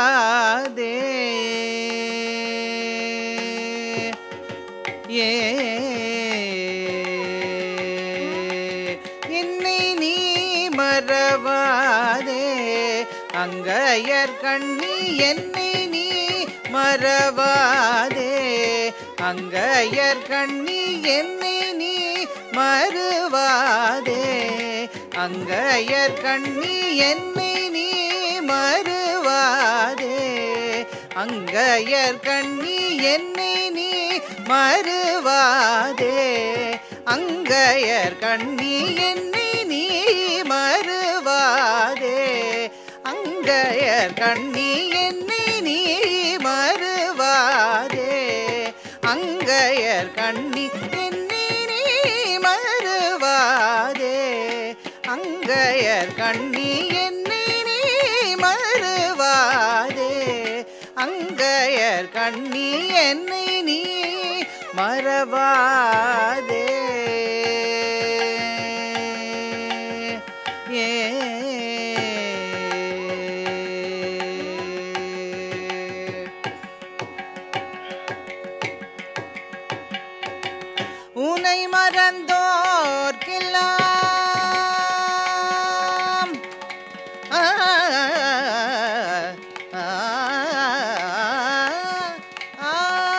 மறவாதே ஏ என்னை நீ மறவாதே அங்கையர் கண்ணி என்னை நீ மறவாதே அங்கையர் கண்ணி என்னை நீ மறுவாதே அங்கையர் கண்ணி என்னை நீ மறுவாதே அங்கையர் கண்ணி என்னை நீ மறுவாதே அங்கையர் கண்ணி என்னை நீ மறுவாதே அங்கையர் கண்ணி என்னை நீ மறுவாதே அங்கையர் கண்ணி என்னை நீ மறுவாதே அங்கையர் கண்ணி என்னை நீ மறுவாதே அங்கையர் கண்ணி என்னை நீ மறவாதே ஏ உனை மறந்தோர்க்கெல்லாம் ஆ, ஆ, ஆ,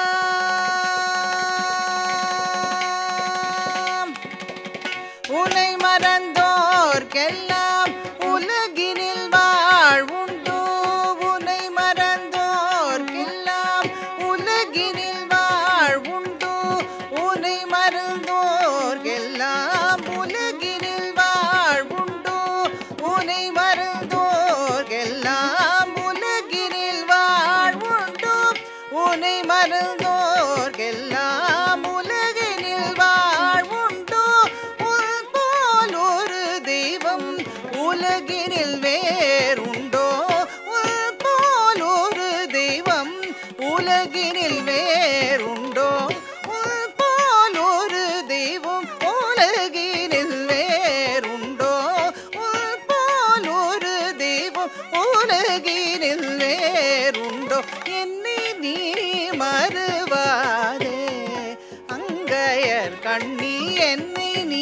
ஆம். உனை மறந்தோர்க்கெல்லாம் உலகினில் வாழ்வுண்டு உனை மறந்தோர்க்கெல்லாம் உலகினில் வாழ்வுண்டு உனை மறந்தோர்க்கெல்லாம் உலகினில் வாழ்வுண்டு உனை மறந்தோர்க்கெல்லாம் உலகினில் வாழ்வுண்டு உனை மறந்தோர்க்கெல்லாம் உலகினில் வாழ்வுண்டு உன் போல் ஒரு தெய்வம் உலகினில் வேறுண்டோ உன் போல் ஒரு தெய்வம் உலகினில் வேறுண்டோ உன் போல் ஒரு தெய்வம் உலகினில் வேறுண்டோ உன் போல் ஒரு தெய்வம் உலகினில் வேறுண்டோ என்னை நீ மறுவாதே அங்கையர் கண்ணி என்னை நீ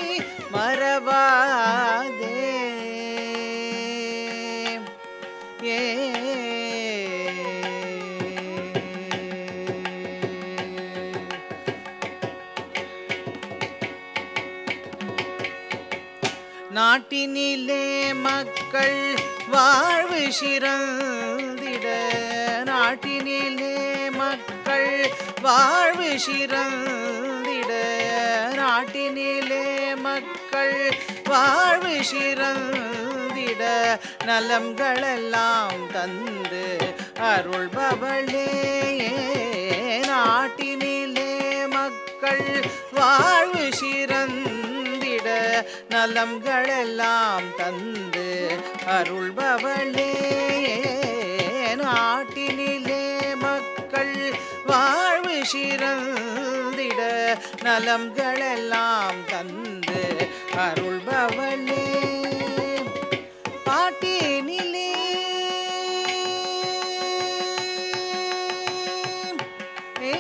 மறவாதே ஏ நாட்டினிலே மக்கள் வாழ்வு சிறந்திட நாட்டினிலே மக்கள் வாழ்வு சிறந்திட நாட்டினிலே மக்கள் வாழ்வு சிறந்திட நலம்களெல்லாம் தந்து அருள்பவளே நாட்டினிலே மக்கள் வாழ்வு சிறந்திட நலம்களெல்லாம் தந்து அருள்பவளே நாட்டினிலே மக்கள் வாழ்வு சிறந்திட நலம்களெல்லாம் தந்து அருள்பவளே பாட்டினிலே ஏ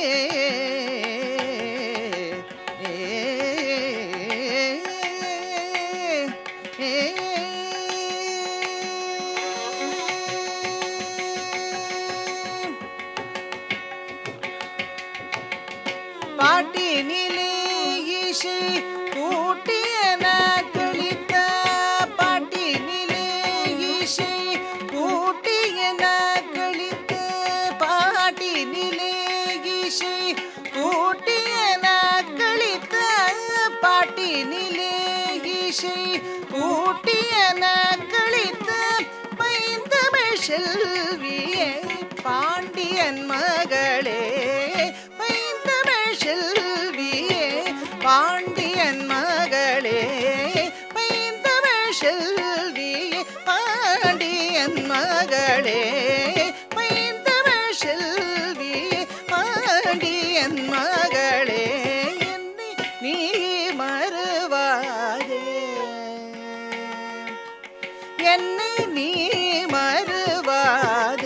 பாட்டினிலே இசை கூட்டியன கழித்த பாட்டினிலே இசை கூட்டியன கழித்த பாட்டினிலே இசை கூட்டியன கழித்த பாட்டினிலே இசை கூட்டியன கழித்த பைந்தமிழ் செல்வியே பாண்டியன் மகளே பைந்தமிழ் செல்வியே பாண்டியன் மகளே பைந்தமிழ் செல்வியே பாண்டியன் மகளே பைந்தமிழ் செல்வியே பாண்டியன் மகளே என்னை நீ மறுவாதே என்னை நீ மறுவாதே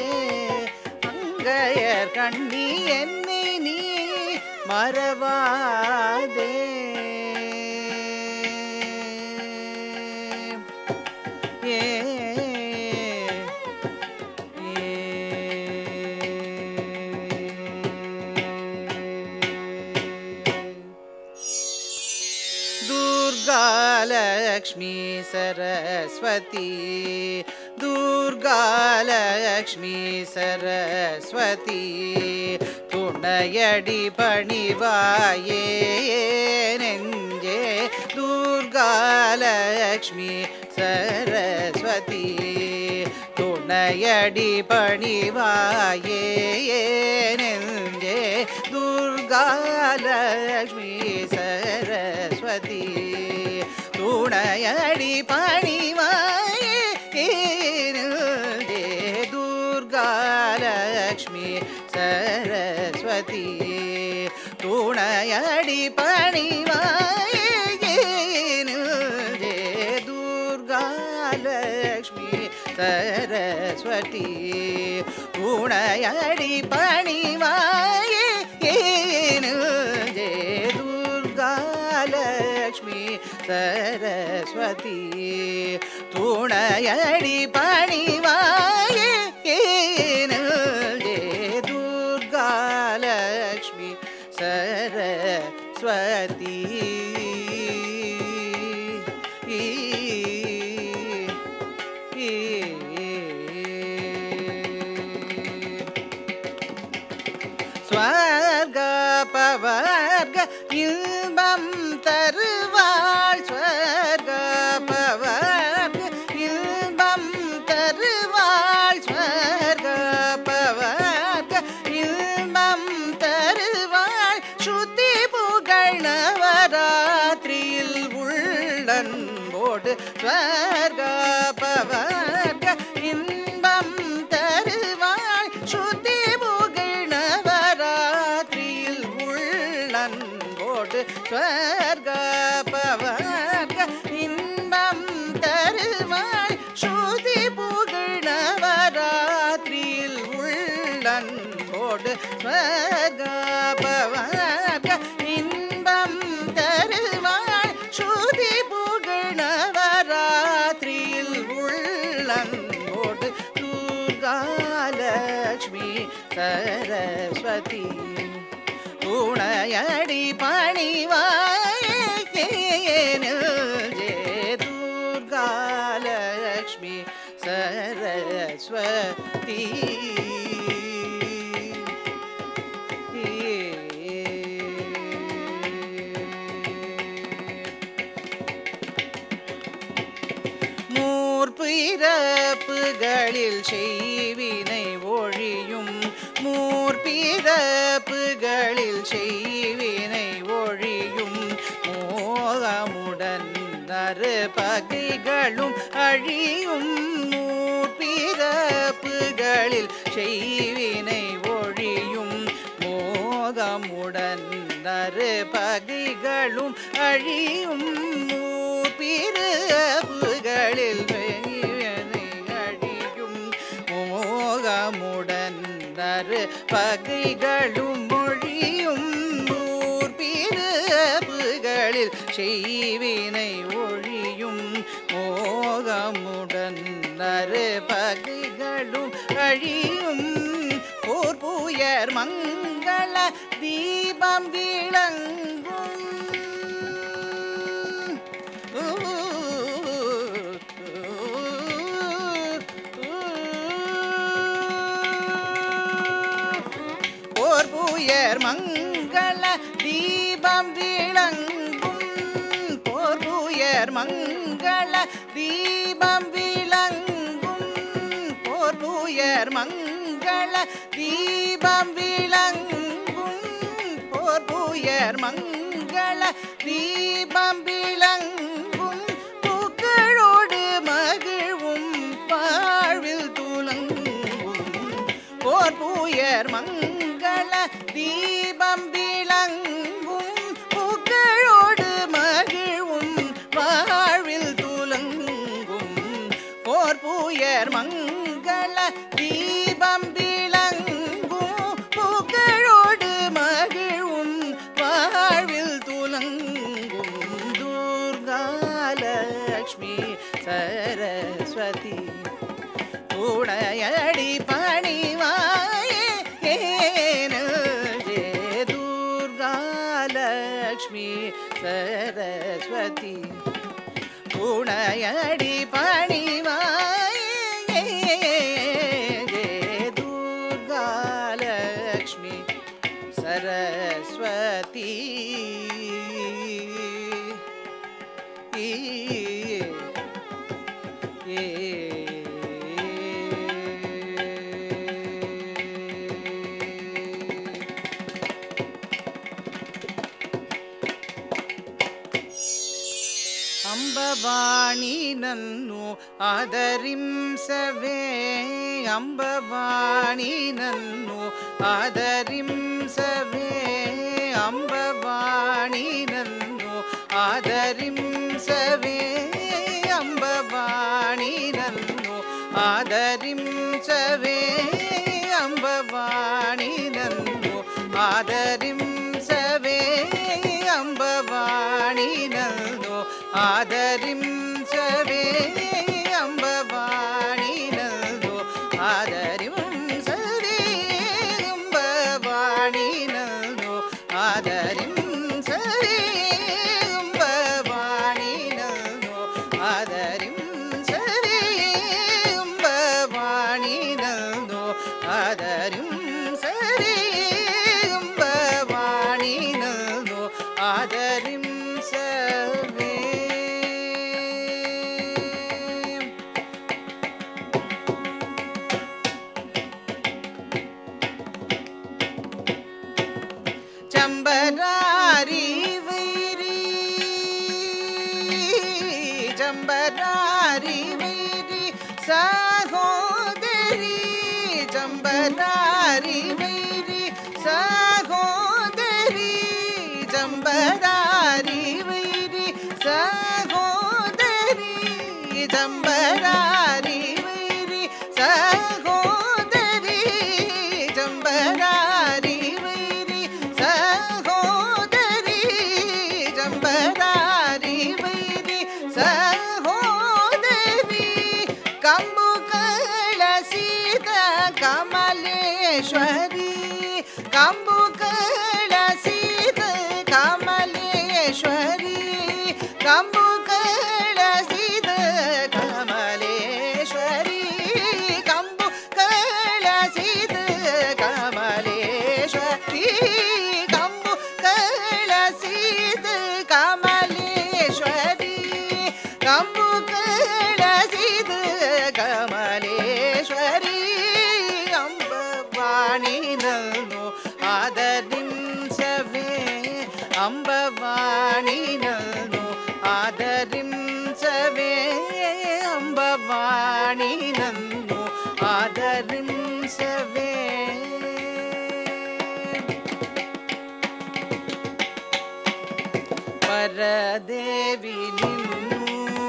மறவாதே ஏ दुर्गालक्ष्मी सरस्वती दुर्गालक्ष्मी सरस्वती துணையடி பணிவாயே நெஞ்சே துர்காலக்ஷ்மி சரஸ்வதி துணையடி பணிவாயே நெஞ்சே துர்காலக்ஷ்மி சரஸ்வதி துணையடி பணிவாயே நெஞ்சே துர்காலக்ஷ்மி சரஸ்வதி துணையடி பணிவாயே நெஞ்சே துர்காலக்ஷ்மி சரஸ்வதி துணையடி பணிவாயே நெஞ்சே துர்காலக்ஷ்மி சரஸ்வதி துணையடி பணிவாயே நெஞ்சே துர்காலக்ஷ்மி சரஸ்வதி ஸ்வர்க பவர்க இன்பம் தருவாள் ஸ்வர்க பவர்க இன்பம் தருவாள் ஸ்வர்க பவர்க இன்பம் தருவாள் ஸ்ருதி புகழ் நவராத்திரியில் உள்ளன்போடு ஸ்வர்க பவர்க இன்பம் தருவாள் ஸ்ருதி புகழ் நவராத்திரியில் உள்ளன்போடு ஸ்வர்க பவர்க இன்பம் தருவாள் ஸ்ருதி புகழ் நவராத்திரியில் உள்ளன்போடு ஸ்வர்க பவர்க இன்பம் தருவாள் ஸ்ருதி புகழ் நவராத்திரியில் உள்ளன்போடு துர்காலக்ஷ்மி சரஸ்வதி துணையடி பணிவாயே ஜே துர்காலக்ஷ்மி சரஸ்வதி மூர்பிறப்புகளில் செய்வினை ஒழியும் மூர்பிறப்புகளில் செய்வினை ஒழியும் மோகமுடன் நறு பகைகளும் அழியும் மூர்பிறப்புகளில் செய்வினை ஒழியும் மோகமுடன் நறு பகைகளும் அழியும் மூர்பிறப்புகளில் செய்வினை அழியும் மோகமுடன் நறு பகைகளும் மொழியும் நூர் பிறப்புகளில் செய்வினை ஒழியும் மோகமுடன் நறு பகைகளும் அழியும் போர் புயர் மங்கள தீபம் விளங்கும் போர் புயர் மங்கள தீபம் விளங்கும் போர் புயர் மங்கள தீபம் விளங்கும் போர் புயர் மங்கள தீபம் விளங்கும் போர் புயர் மங்கள தீபம் விளங்கும் புகழோடு மகிழ்வும் வாழ்வில் துலங்கும் போர் புயர் மங்கள தீபம் விளங்கும் புகழோடு மகிழ்வும் வாழ்வில் துலங்கும் போர் புயர் மங்கள தீபம் விளங்கும் புகழோடு மகிழ்வும் தாயடி பணிவாயே துர்காலக்ஷ்மி சரஸ்வதி ಅಂಬವಾಣಿ ನನ್ನು ಆದರಿಂಸವೇ ಅಂಬವಾಣಿ ನನ್ನು ಆದರಿಂಸವೇ ಅಂಬವಾಣಿ ನನ್ನು ಆದರಿಂಸವೇ ಅಂಬವಾಣಿ ನನ್ನು ಆದರಿಂಸವೇ ಅಂಬವಾಣಿ ನನ್ನು ಆದರಿಂಸವೇ ಅಂಬವಾಣಿ ನನ್ನು ಆದರಿಂಸವೇ ಅಂಬವಾಣಿ ನನ್ನು ಆದರಿಂಸವೇ ಅಂಬವಾಣಿ ನನ್ನು ಆದರಿಂಸವೇ ಅಂಬವಾಣಿ ನನ್ನು ಆದರಿಂಸವೇ ಅಂಬವಾಣಿ ನನ್ನು ಆದರಿಂಸವೇ ಅಂಬವಾಣಿ ನನ್ನು ಆದರಿಂಸವೇ ಚಂಬರಾರಿ ವೈರಿ ಚಂಬರಾರಿ ವೈರಿ ಸಹೋದರಿ ಚಂಬರಾರಿ ವೈರಿ ಸಹೋದರಿ ಚಂಬರಾರಿ ವೈರಿ ಸಹೋದರಿ ಚಂಬರಾರಿ ವೈರಿ ಸಹೋದರಿ ಚಂಬರಾರಿ ವೈರಿ ಸಹೋದರಿ ಚಂಬರಾರಿ ವೈರಿ ಸಹೋದರಿ ಕಂಬು ಕಳಸಿದ ಕಮಲೇಶ್ವರಿ ಕಂಬು ಕಳಸಿದ ಕಮಲೇಶ್ವರಿ ಕಂಬು ಕಳಸಿದ ಕಮಲೇಶ್ವರಿ ಕಂಬು ಕಳಸಿದ ಕಮಲೇಶ್ವರಿ ಕಂಬು ಕಳಸಿದ ಕಮಲೇಶ್ವರಿ ಕಂಬು ಕಳಸಿದ ಕಮಲೇಶ್ವರಿ ಅಂಬವಾಣಿ ನನ್ನು ಆದರಿಂಸವೇ ಅಂಬವಾಣಿ ನನ್ನು ಆದರಿಂಸವೇ ಅಂಬವಾಣಿ ನನ್ನು ಆದರಿಂಸವೇ ಪರದೇವಿ ನಿನ್ನು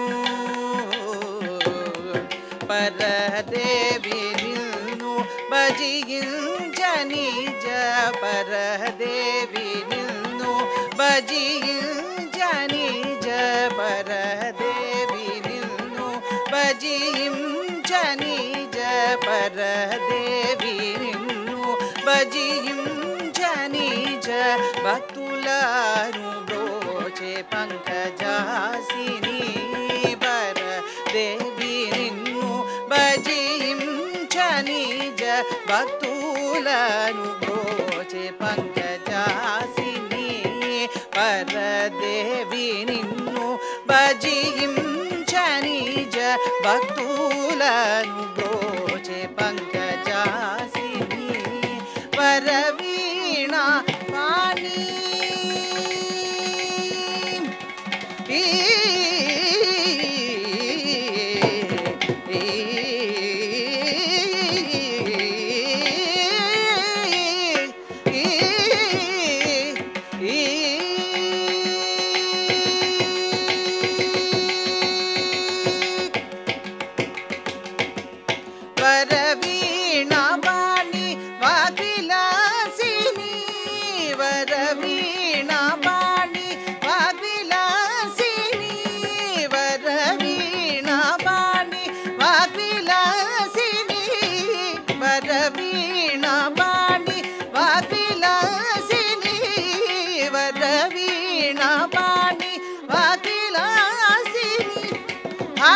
ಪರದೇವಿ ನಿನ್ನು ಭಜಿಗಿಂಚ ನಿಜ ಪರದೇವಿ ನಿನ್ನು ಭಜಿಗಿಂಚ ನಿಜ ಪರದೇವಿ ನಿನ್ನು ಭಜಿಂಚ ನಿಜ ಪರದೇವಿ నిన్ను భజించ నిజ భక్తులారు బ్రోచే పంకజాసిని పర దేవి నిన్ను భజించ నిజ భక్తులను బ్రోచే పంకజాసిని పర దేవి నిన్ను భజించ నిజ భక్తులను బ్రోచే పంకజాసిని వరవీణా వాణి ఈ ವರವೀಣಾ ವಾಣಿ ವಾಗ್ವಿಲಾಸಿನಿ ವರವೀಣಾ ವಾಣಿ ವಾಗ್ವಿಲಾಸಿನಿ ವರವೀಣಾ ವಾಣಿ ವಾಗ್ವಿಲಾಸಿನಿ ವರವೀಣಾ ವಾಣಿ ವಾಗ್ವಿಲಾಸಿನಿ ವರವೀಣಾ ವಾಣಿ ವಾಗ್ವಿಲಾಸಿನಿ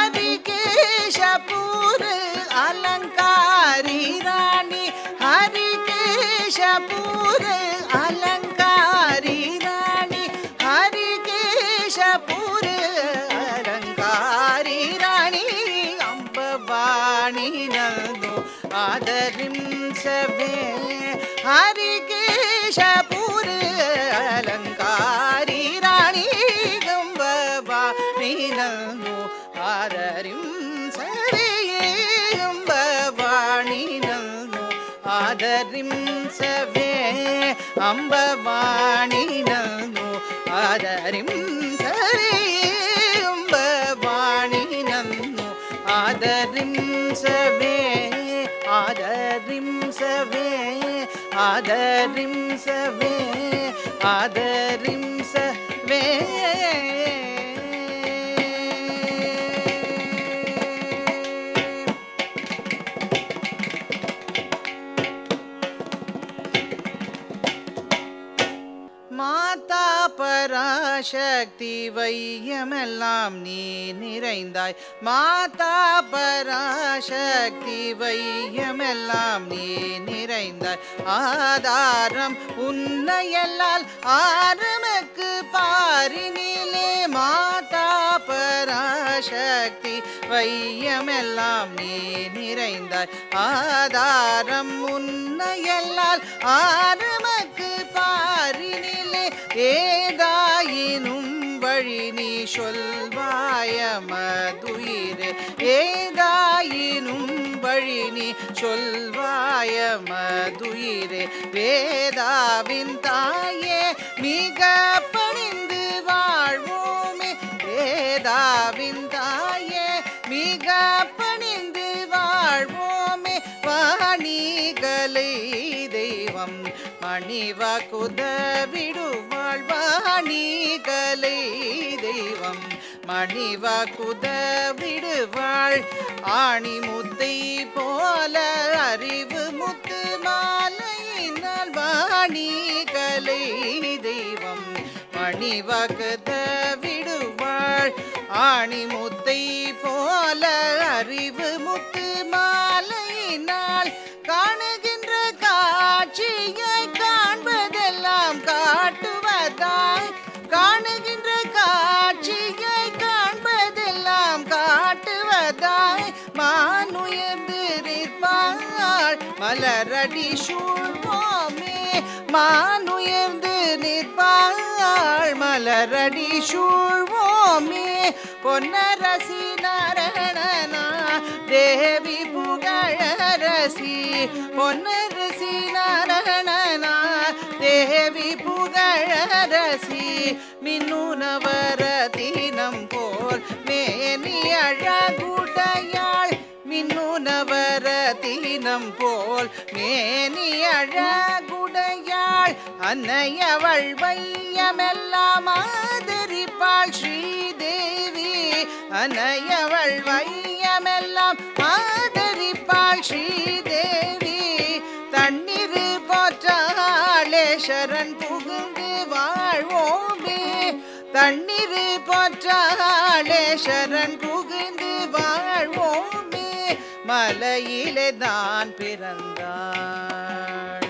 ஹரிகேஷபுர அலங்காரி ராணி ஹரிகேஷபுர அலங்காரி ராணி ಅಂಬವಾಣಿ ನಲ್ದು ಆದರಿಂಸವೇ ಹರಿಕೇಶಪುರ ಅಲಂಕಾರಿ ರಾಣಿ ಅಂಬವಾಣಿ ನಲ್ದು ಆದರಿಂಸವೇ ಅಂಬವಾಣಿ ನಲ್ದು ಆದರಿಂಸವೇ ಅಂಬವಾಣಿ ನಲ್ದು ಆದರಿಂಸವೇ ಅಂಬವಾಣಿ ನನ್ನು ಆದರಿಂಸವೇ ಆದರಿಂಸವೇ ಆದರಿಂಸವೇ ಆದರಿಂಸವೇ மாதா பராசக்தி வையமெல்லாம் நீ நிறைந்தாய் மாதா பராசக்தி வையமெல்லாம் நீ நிறைந்தாய் ஆதாரம் உன்னையல்லால் ஆரமக்கு பாரினிலே மாதா பராசக்தி வையமெல்லாம் நீ நிறைந்தாய் ஆதாரம் உன்னையல்லால் ஆரமக்கு பாரினிலே ஏதாயினும் வழி நீ சொல்வாய மதுயிரே ஏதாயினும் வழி நீ சொல்வாய மதுயிரே வேதாவின் தாயே மிக பணிந்து வாழ்வோமே வேதாவின் தாயே மிக பணிந்து வாழ்வோமே வாணிகளை தெய்வம் மணிவா குதவிடுவாள் வாணிகளை தெய்வம் மணிவா குதவிடுவாள் ஆணி முத்தை போல அறிவு முத்து மாலையினால் வாணிகளை தெய்வம் மணிவகத விடுவாள் ஆணி முத்தை போல அறிவு முத்து மாலையினால் காணுகின்ற காட்சியை காண்பதெல்லாம் காட்டுவதாய் காணுகின்ற காட்சியை காண்பதெல்லாம் காட்டுவதாய் மானுயர்ந்து நிற்பாள் மலரடி சூழ்வோமே மானுயர்ந்து நிற்பாள் மலரடி சூழ்வோமே பொன்னரசி நரணனா தேவி புகழரசி பொன்னரசி நரணனா தேவி புகழரசி மின்னுனவரதீனம் போல் மேனி அழகுடையாள் மின்னுனவரதீனம் போல் மேனி அழகுடையாள் அன்னையவள் வையமெல்லாம் ஆதரிப்பாள் ஸ்ரீதேவி அன்னையவள் வையமெல்லாம் ஆதரிப்பாள் ஸ்ரீதேவி தண்ணீர் போற்றாளே சரண் புகுந்து வாழ்வோமே தண்ணீர் போற்றாளே சரண் புகுந்து வாழ்வோமே மலையிலே தான் பிறந்தாள்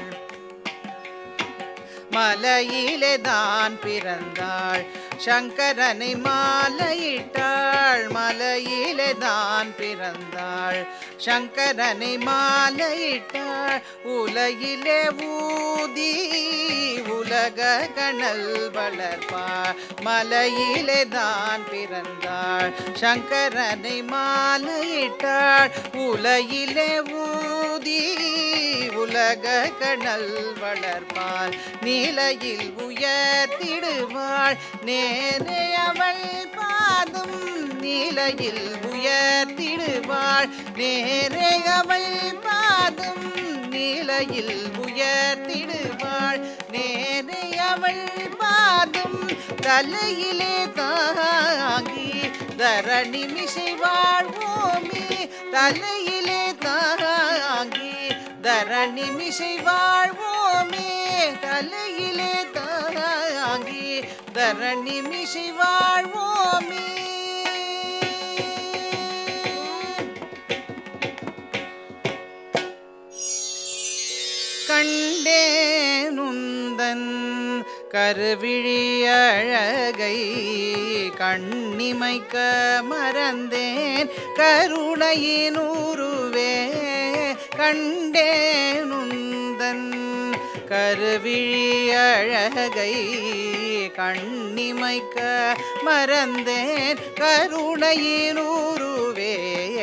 மலையிலே தான் பிறந்தாள் சங்கரனை மாலையிட்டாள் மலையிலே தான் பிறந்தாள் சங்கரனை மாலையிட்டாள் உலகிலே ஊதி உலக கணல் வளர்ப்பாள் மலையிலே தான் பிறந்தாள் சங்கரனை மாலையிட்டாள் உலகிலே ஊதி உலக கணல் வளர்ப்பாள் நீலையில் உயர்த்திடுவாள் நேரே அவள் பாதம் நீலையில் உயர்த்திடுவாள் நேரே அவள் பாதம் நீலையில் உயர்த்திடுவாள் நேரே அவள் பாதம் தலையிலே தாங்கி தரணி மிசை வாழ்வோமே தலையிலே தாங்கி தரணி மிசை வாழ்வோமே தலையிலே தாங்கி தரணி மிசை வாழ்வோமே கண்டேனுந்தன் கருவிழி அழகை கண்ணிமைக்க மறந்தேன் கருணையினுருவே கண்டேனுந்தன் கருவிழி அழகை கண்ணிமைக்க மறந்தேன் கருணையினுருவே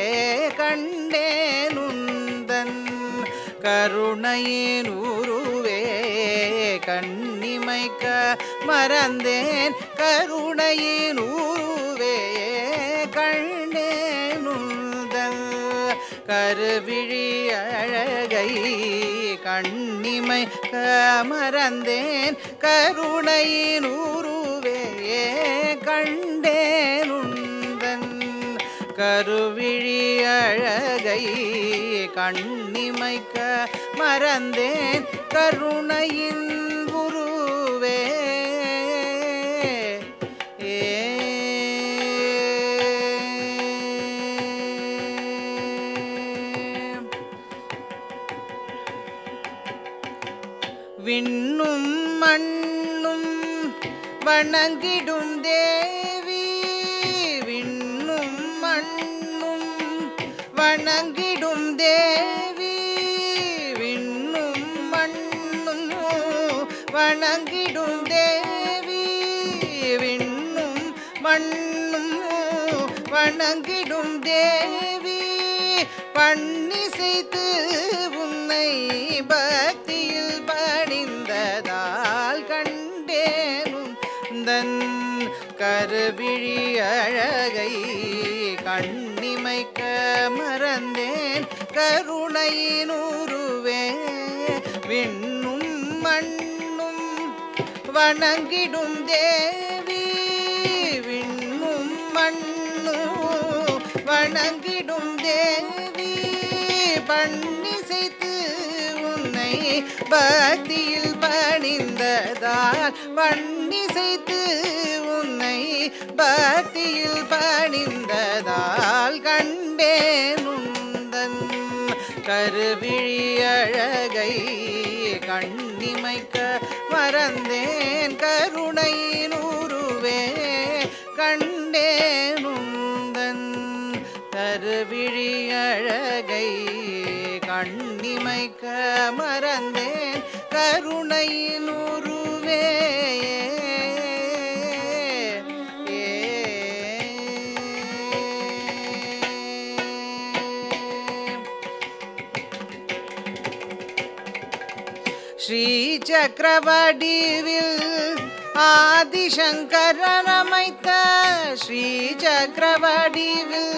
கண்டேனுந்தன் கருணையினுருவே கண்ணிமைக்க மறந்தேன் கருணையினுருவே கண்டேனுந்தன் கருவிழி அழகை கண்ணிமை மறந்தேன் கருணையினுருவே கண்டேனுந்தன் கருவிழி அழகை கண்ணிமைக்க மறந்தேன் கருணையின் குருவே ஏ விண்ணும் மண்ணும் வணங்கிடும் தேவி விண்ணும் மண்ணும் வணங்கிடும் தேவி விண்ணும் மண்ணும் வணங்கிடும் தேவி விண்ணும் மண்ணும் வணங்கிடும் தேவி பண்ணிசைத்து உன்னை பக்தியில் பணிந்ததால் கண்டேனும் தன் கருவிழி அழகை கண்ணிமைக்க மறந்தேன் கருணையினுருவே விண்ணும் மண்ணும் வணங்கிடும் தேவி விண்ணும் மண்ணும் வணங்கிடும் தேவி பண்ணிசைத்து உன்னை பக்தியில் பணிந்ததால் பண்ணிசைத்து உன்னை பக்தியில் பணிந்ததால் கண்டேனுந்தன் கருவிழி அழகை கண்ணிமைக்க மறந்தேன் கருணையினுருவே கண்டேனுந்தன் கருவிழி அழகை கண்ணிமைக்க மறந்தேன் கருணையினுருவே ஸ்ரீ சக்கரவடிவில் ஆதிசங்கரன் அமைத்த ஸ்ரீ சக்கரவடிவில்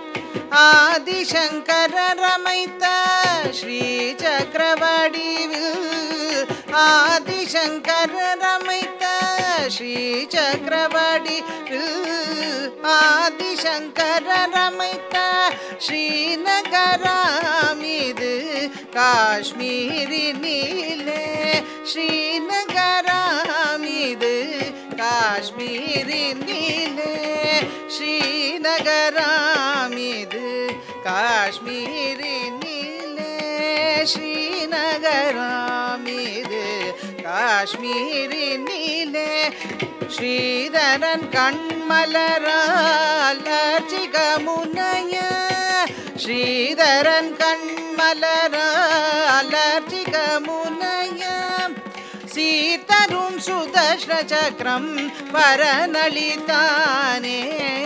ஆதிசங்கரர் அமைத்த ஸ்ரீ சக்கரவடிவில் ஆதிசங்கரர் அமைத்த ஸ்ரீ சக்கரவடிவில் ஆதிசங்கரர் அமைத்த ஸ்ரீநகராமிது காஷ்மீரினிலே ஸ்ரீநகராமிது காஷ்மீரினிலே ஸ்ரீநகராமிது காஷ்மீரினிலே ஸ்ரீநகராமிது காஷ்மீரினிலே ஸ்ரீதரன் கண்மலரால் அர்ச்சிக முனைய ஸ்ரீதரன் கண்மலரால் அர்ச்சிக முனைய சீர்தரும் சுதர்ஷன சக்கரம் பரநளிதானே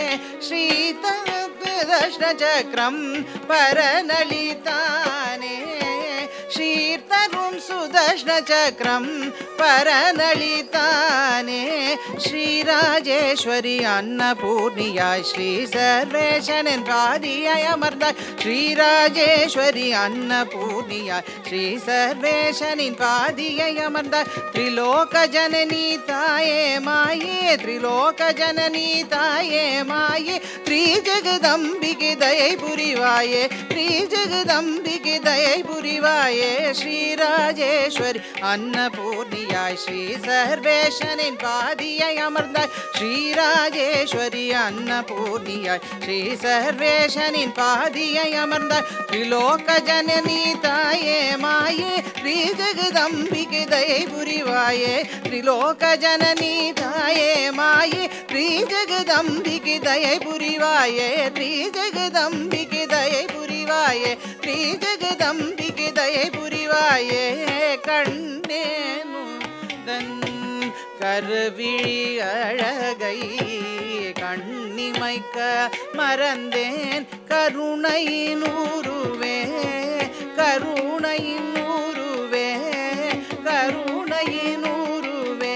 ஸ்ரீதர்ஷன சக்கரம் பரநளிதானே ஸ்ரீர்த்தரும் சுதர்ஷன சக்கரம் பரநளிதானே ஸ்ரீராஜேஸ்வரி அன்னபூர்ணியாய் ஸ்ரீ சர்வேசனின் பாதியாய் அமர்ந்தாய் ஸ்ரீராஜேஸ்வரி அன்னபூர்ணியாய் ஸ்ரீ சர்வேசனின் பாதியை அமர்ந்தாய் திரிலோக ஜனனி தாயே மாயே திரிலோக ஜனனி தாயே மாயே த்ரீ ஜெகதம்பிகை தயை புரிவாயே த்ரீ ஜெகதம்பிகை தயை புரிவாயே ஸ்ரீராஜ ஸ்ரீராஜேஸ்வரி அன்னபூர்ணியாய் ஸ்ரீ சர்வேஷனின் பாதியை அமர்ந்தாய் ஸ்ரீராஜேஸ்வரி அன்னபூர்ணியாய் ஸ்ரீ சர்வேஷனின் பாதியை அமர்ந்தாய் திரிலோக ஜனனி தாயே மாயே ஸ்ரீ ஜெகதம்பிகை தயை புரிவாயே திரிலோக ஜனனி தாயே மாயே ஸ்ரீ ஜெகதம்பிகை தயை புரிவாயே ஸ்ரீ ஜெகதம்பிகை தயை புரிவாயே ஸ்ரீ ஜெகதம்பிகை தயை புரிவாயே கண்டேனும் தன் கருவிழி அழகை கண்ணிமைக்க மறந்தேன் கருணையின் உருவே கருணையின் உருவே கருணையின் உருவே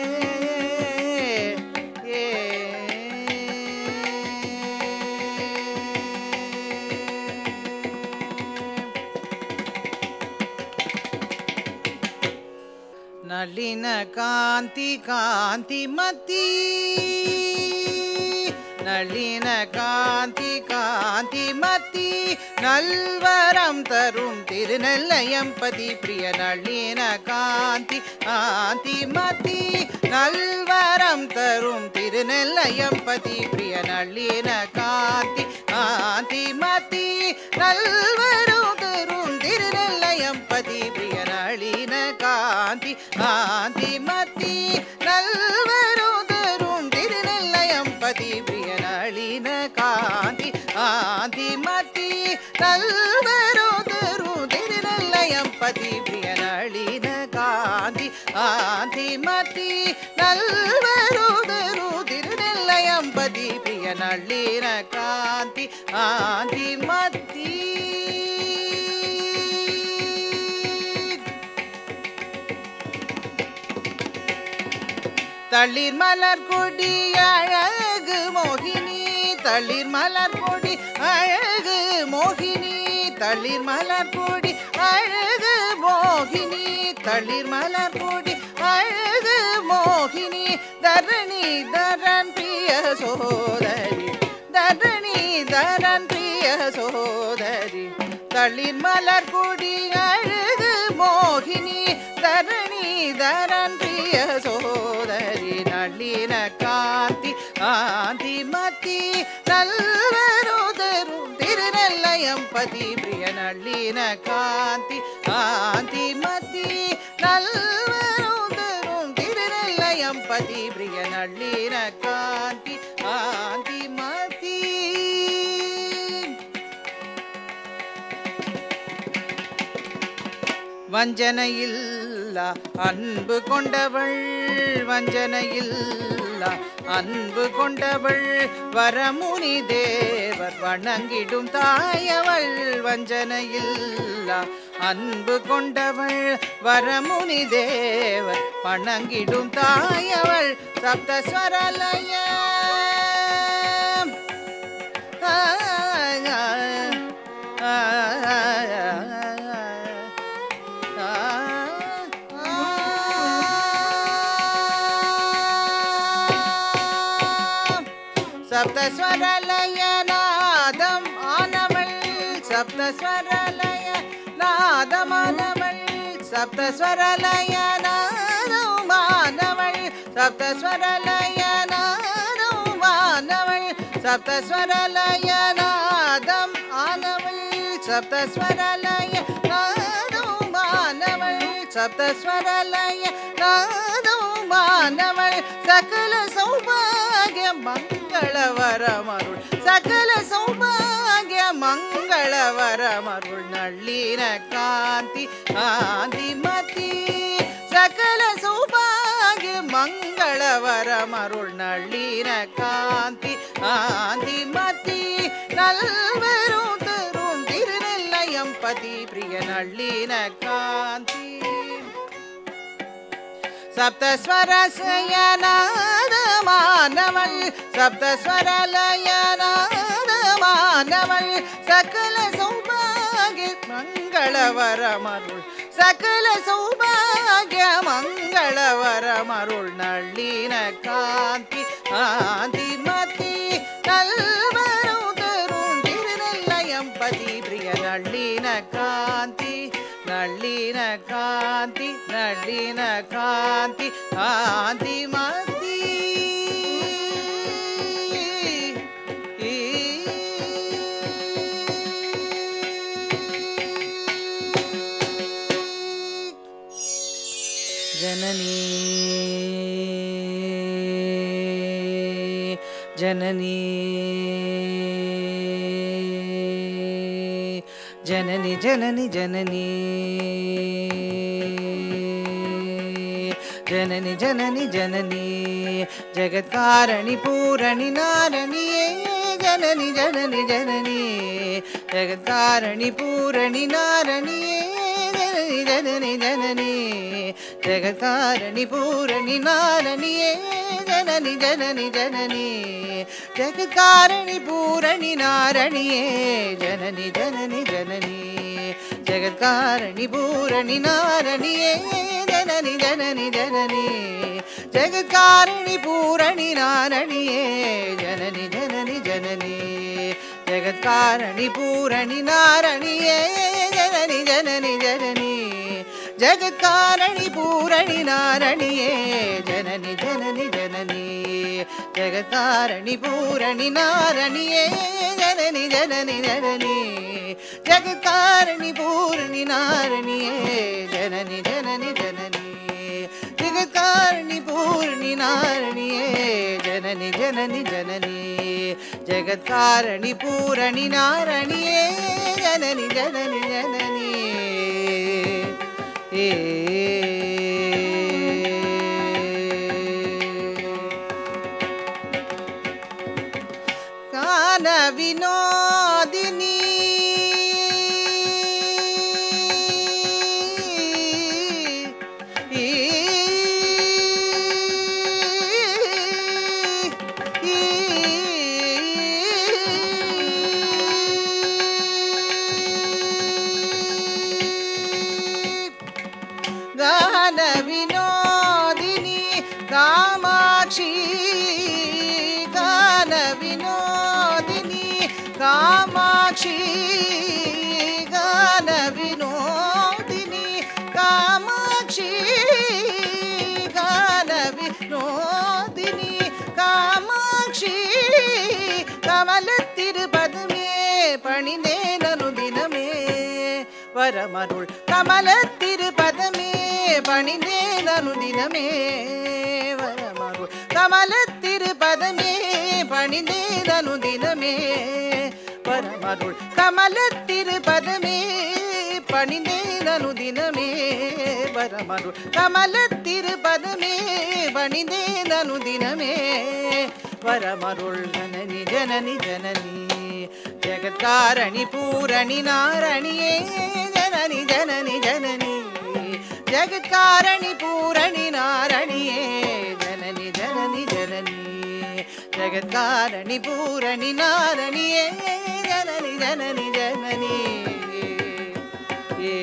ஏ ನಳಿನ ಕಾಂತಿ ಕಾಂತಿ ಮತಿ நளின காந்தி காந்தி மத்தி நல்வரம் தரும் திருநெல்லையம்பதி பிரிய நளின காந்தி காந்தி மத்தி நல்வரம் தரும் திருநெல்லையம்பதி பிரிய நளின காந்தி காந்தி மத்தி நல்வரம் தரும் திருநெல்லையம்பதி பிரிய நளின காந்தி காந்தி மத்தி நல்வரம் தரும் திருநெல்லையம்பதி பிரிய நளின காந்தி ஆந்தி மத்தி நல்வரும் தரும் திருநெல்லையம்பதி பிரிய நளின காந்தி ஆந்தி மத்தி நல்வரும் தரும் திருநெல்லையம்பதி பிரிய நளின காந்தி ஆந்தி மத்தி தளிர் மலர் கொடி அழகு மோகினி தளிர் மலர் கொடி அழகு மோகினி தளிர் மலர் கொடி அழகு மோகினி தளிர் மலர் கொடி அழகு மோகினி தரணி தரன் பிரிய சோதரி தரணி தரன் பிரிய சோதரி தளிர் மலர் கொடி அழகு மோகினி தரணி தரன் பிரிய சோதரி நளின காந்தி ஆந்தி மத்தி நல்வரோதரும் திருநெல்லையம்பதி பிரிய நளின காந்தி ஆந்தி மத்தி நல்வரோதரும் திருநெல்லையம்பதி பிரிய நளின காந்தி ஆந்தி மத்தி வஞ்சனையில்லா அன்பு கொண்டவள் வஞ்சனையில்லா அன்பு கொண்டவள் வரமுனி தேவர் வணங்கிடும் தாயவள் வஞ்சனையில்லா அன்பு கொண்டவள் வரமுனி தேவர் வணங்கிடும் தாயவள் சப்தஸ்வரலய ஆ, ஆ, ஆ, சப்தஸ்வரலய நாதம் ஆனவள் சப்தஸ்வரலய நாதமானவள் சப்தஸ்வரலய நாதமானவள் சப்தஸ்வரலய நாதமானவள் சப்தஸ்வரலய நாதம் ஆனவள் சப்தஸ்வரலய நாதமானவள் சப்தஸ்வரலய நாதமானவள் சகல சௌபாகிய மங்கள வரமருள் சகல சௌபாகிய மங்கள வரமருள் நள்ளின காந்தி ஆந்தி மதி சகல சௌபாகிய மங்கள வரமருள் நள்ளின காந்தி ஆந்தி மதி நல்வரும் தரும் திருநெல்லையம்பதி பிரிய நள்ளின காந்தி சப்தஸ்வரசயநாதமானவள் சப்தஸ்வரலயநாதமானவள் சகல சௌபாகிய மங்களவரமருள் சகல சௌபாகிய மங்களவரமருள் நள்ளின காந்தி ஆந்தி மதி நல்வரும் தரும் திருநெல்லையம்பதி பிரிய நள்ளின காந்தி நள்ளின నళిన కాంతి నళిన కాంతి కాంతి మతి జననీ జననీ జనని జనని జననీ జనని జనని జననీ జగత్కారణి పూరణి నారణియే జనని జనని జననీ జగత్కారణి పూరణి నారణియే జనని జనని జనని జగత్కారణి పూరణి నారణియే జనని జనని జనని జగత్కారణి పూరణి నారణియే జనని జనని జనని జగత్కారణి పూరణి నారణియే జనని జనని జనని జగత్కారణి పూరణి నారణియే జనని జనని జనని జగత్కారణి పూరణి నారణియే జనని జనని జనని జగత్కారణి పూరణి నారణియే జనని జనని జనని జగత్కారణి పూరణి నారణియే జనని జనని జనని జగత్కారణి పూరణి నారణియే జనని జనని జనని జగత్కారణి పూర్ణి నారణియే జనని జనని జనని జగత్కారణి పూరణి నారణియే జనని జనని జనని ఏ కాన వినోదిని గాన వినోదిని కామాక్షి గాన వినోదిని కామాక్షి గాన వినోదిని కామాక్షి గాన వినోదిని కామాక్షి కమల திருபதமே பணிந்தேனனு தினமே வரமருள் கமல திருபதமே பணிந்தேனனு தினமே வரமருள் கமல திருபதமே பணிந்தேனனு தினமே வரமருள் கமல திருபதமே பணிந்தேனனு தினமே வரமருள் கமல திருபதமே பணிந்தேனனு தினமே வரமருள் ஜனனி ஜனனி ஜனனி ஜகத்காரணி பூரணி நாரணியே ஜனனி ஜனனி ஜனனி ஜகத்காரணி பூரணி நாரணியே ஜனனி ஜனனி ஜனனி ஜகத்காரணி பூரணி நாரணியே ஜனனி ஜனனி ஜனனி ஏ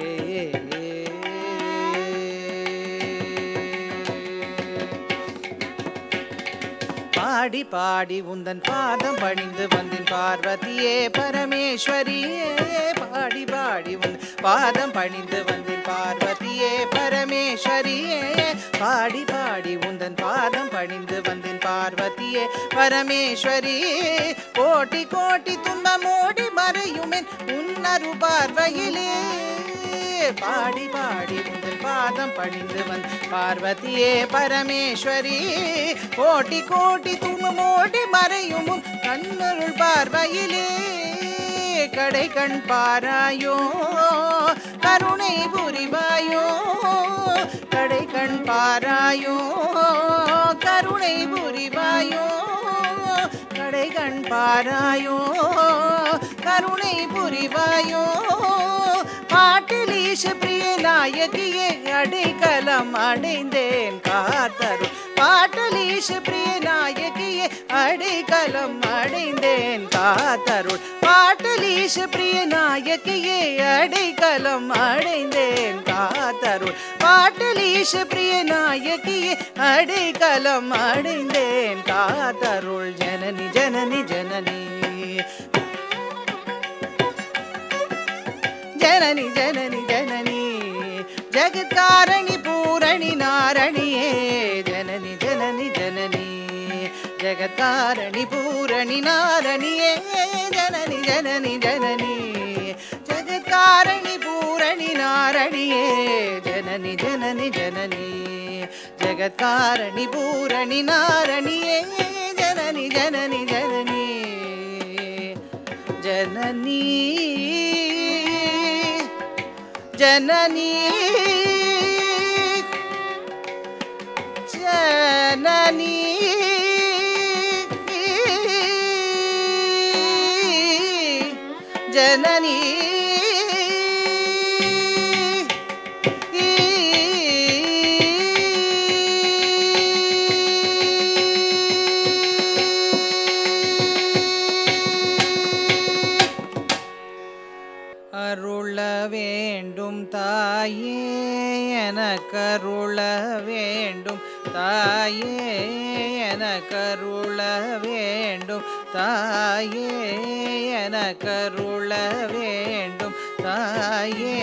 பாடி பாடி உந்தன் பாதம் பணிந்து வந்தின் பார்வதியே பரமேஸ்வரியே பாடி பாடி உன் பாதம் பணிந்து வந்தின் பார்வதியே பரமேஸ்வரியே பாடி பாடி உந்தன் பாதம் பணிந்து வந்தின் பார்வதியே பரமேஸ்வரியே கோட்டி கோட்டி துன்பமோடி மறையுமென் உன்னரு பார்வையிலே பாடி பாடி உங்கள் பாதம் பணிந்து வந் பார்வதியே பரமேஸ்வரி கோட்டி கோட்டி துணுமோடி மறையும் உன் கண்ணருள் பார்வையிலே கடை கண் பாராயோ கருணை புரிவாயோ கடை கண் பாராயோ கருணை புரிவாயோ கடை கண் பாராயோ கருணை புரிவாயோ பாட்டிலீஷ பிரிய நாயகியே அடைக்கலம் அடைந்தேன் காத்தரும் பாட்டலீஷ பிரிய நாயகியே அடைக்கலம் அடைந்தேன் காத்தருள் பாட்டலீஷ பிரிய நாயகியே அடைக்கலம் அடைந்தேன் காத்தருள் பாட்டலீஷ பிரிய நாயகியே அடைக்கலம் அடைந்தேன் காத்தருள் ஜனனி ஜனனி ஜனனி ஜனனி ஜனனி ஜனனி ஜகத்காரணி பூரணி நாரணியே ஜனனி ஜனனி ஜனனி ஜகத்காரணி பூரணி நாரணியே ஜனனி ஜனனி ஜனனி ஜகத்காரணி பூரணி நாரணியே ஜனனி ஜனனி ஜனனி ஜகத்காரணி பூரணி நாரணியே ஜனனி ஜனனி ஜனனி ஜனனி ஜனனி ஜனனி ஜனனி அருள வேண்டும் தாயே எனக்கருள வேண்டும் தாயே எனக்கருள வேண்டும் தாயே எனக்கருள வேண்டும் தாயே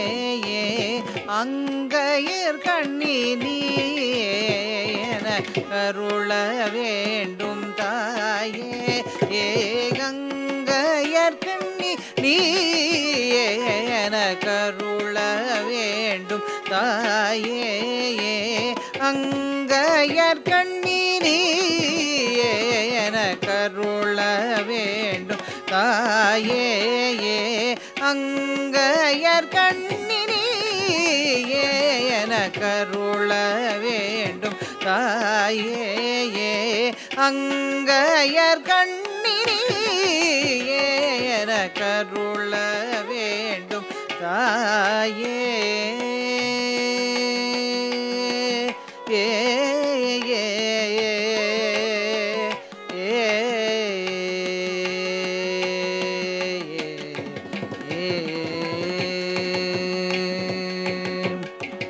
அங்கையர் கண்ணி நீயே எனக்கருள வேண்டும் தாயே ஏ கங்கையர் கண்ணி நீயே எனக்கருள வேண்டும் தாயே அங்கையர் கண்ணி நீயே எனக்கருள வேண்டும் தாயே அங்கையர் கண்ணி நீயே எனக்கருள வேண்டும் தாயே அங்கையர் கண்ணினியே எனக்கருள வேண்டும் தாயே ஏ ஏ ஏ ஏ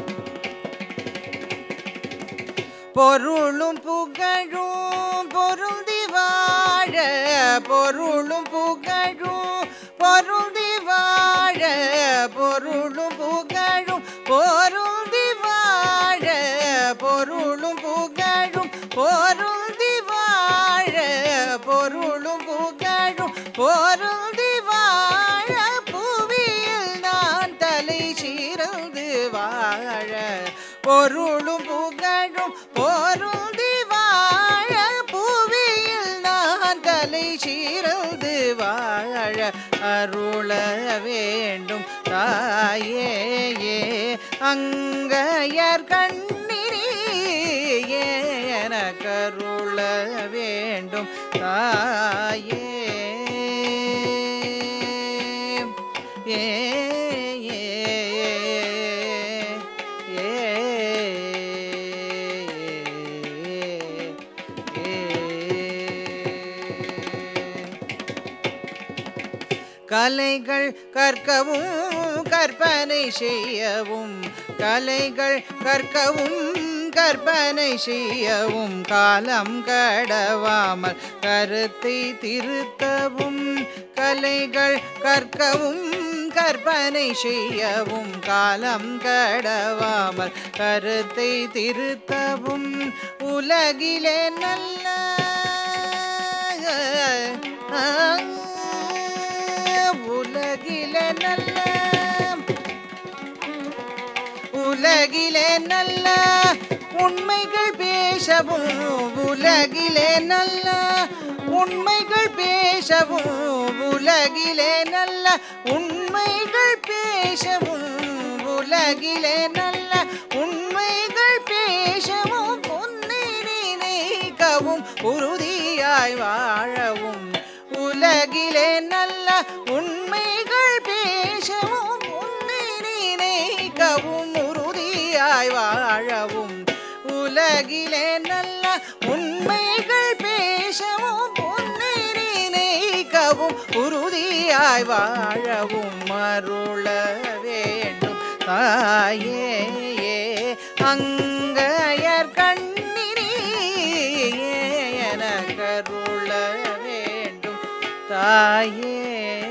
பொருளும் புகழும் பொருந்தி வாழ பொருளும் புகழும் பொருந்தி வாழ பொருளும் புகழும் பொருந்தி வாழ பொருளும் புகழும் பொருந்தி வாழ பொருளும் புகழும் பொருந்தி வாழ புவியில் நான் தலை சீரந்து வாழ பொருளும் புகழும் பொருந்தி வாழ புவியில் நான் தலை சீரந்து வாழ அருள வேண்டும் தாயே அங்கையர் கண்ணிரியே எனக்கருள வேண்டும் தாயே ஏ ஏ ஏ கலைகள் கற்கவும் கற்பனை செய்யவும் கலைகள் கற்கவும் கற்பனை செய்யவும் காலம் கடவாமல் கருத்தை திருத்தவும் கலைகள் கற்கவும் கற்பனை செய்யவும் காலம் கடவாமல் கருத்தை திருத்தவும் உலகிலே நல்ல உலகிலே நல்ல உலகிலே நல்ல உண்மைகள் பேசவும் உலகிலே நல்ல உண்மைகள் பேசவும் உலகிலே நல்ல உண்மைகள் பேசவும் உலகிலே நல்ல உண்மைகள் பேசவும் பொன்னை நினைக்கவும் உறுதியாய் வாழவும் உலகிலே நல்ல உண்மைகள் பேசவும் உன்னை நினைக்கவும் உறுதியாய் வாழவும் உலகிலே நல்ல உண்மைகள் பேசவும் உன்னை நினைக்கவும் உறுதியாய் வாழவும் அருள வேண்டும் தாயே அங்கையர் கண்ணிரியே எனக்கருள வேண்டும் தாயே